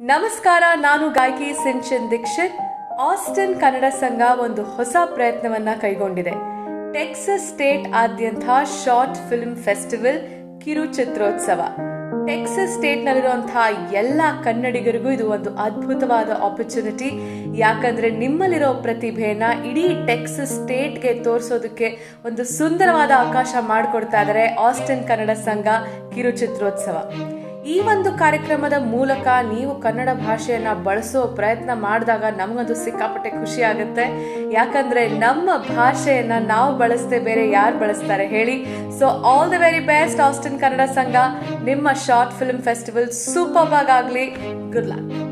ನಮಸ್ಕಾರ ನಾನು ಗಾಯಕಿ ಸಿಂಚನ್ ದೀಕ್ಷಿತ್ ಆಸ್ಟಿನ್ ಕನ್ನಡ ಸಂಘ ಒಂದು ಹೊಸ ಪ್ರಯತ್ನವನ್ನ ಕೈಗೊಂಡಿದೆ ಟೆಕ್ಸಸ್ ಸ್ಟೇಟ್ ಆದ್ಯಂತ ಶಾರ್ಟ್ ಫಿಲ್ಮ್ ಫೆಸ್ಟಿವಲ್ ಕಿರು ಚಿತ್ರೋತ್ಸವ ಟೆಕ್ಸಸ್ ಸ್ಟೇಟ್ನಲ್ಲಿರುವಂತಹ ಎಲ್ಲ ಕನ್ನಡಿಗರಿಗೂ ಇದು ಒಂದು ಅದ್ಭುತವಾದ ಆಪರ್ಚುನಿಟಿ ಯಾಕಂದ್ರೆ ನಿಮ್ಮಲ್ಲಿರೋ ಪ್ರತಿಭೆಯನ್ನ ಇಡೀ ಟೆಕ್ಸಸ್ ಸ್ಟೇಟ್ಗೆ ತೋರಿಸೋದಕ್ಕೆ ಒಂದು ಸುಂದರವಾದ ಅವಕಾಶ ಮಾಡಿಕೊಡ್ತಾ ಇದ್ದಾರೆ ಆಸ್ಟಿನ್ ಕನ್ನಡ ಸಂಘ ಕಿರು ಚಿತ್ರೋತ್ಸವ ಈ ಒಂದು ಕಾರ್ಯಕ್ರಮದ ಮೂಲಕ ನೀವು ಕನ್ನಡ ಭಾಷೆಯನ್ನ ಬಳಸೋ ಪ್ರಯತ್ನ ಮಾಡಿದಾಗ ನಮಗಂತೂ ಸಿಕ್ಕಾಪಟ್ಟೆ ಖುಷಿ ಆಗುತ್ತೆ ಯಾಕಂದ್ರೆ ನಮ್ಮ ಭಾಷೆಯನ್ನ ನಾವು ಬಳಸದೆ ಬೇರೆ ಯಾರು ಬಳಸ್ತಾರೆ ಹೇಳಿ so all the very best Austin Kannada Sangha ನಿಮ್ಮ ಶಾರ್ಟ್ ಫಿಲ್ಮ್ ಫೆಸ್ಟಿವಲ್ ಸೂಪರ್ ಆಗಲಿ ಗುಡ್ ಲಕ್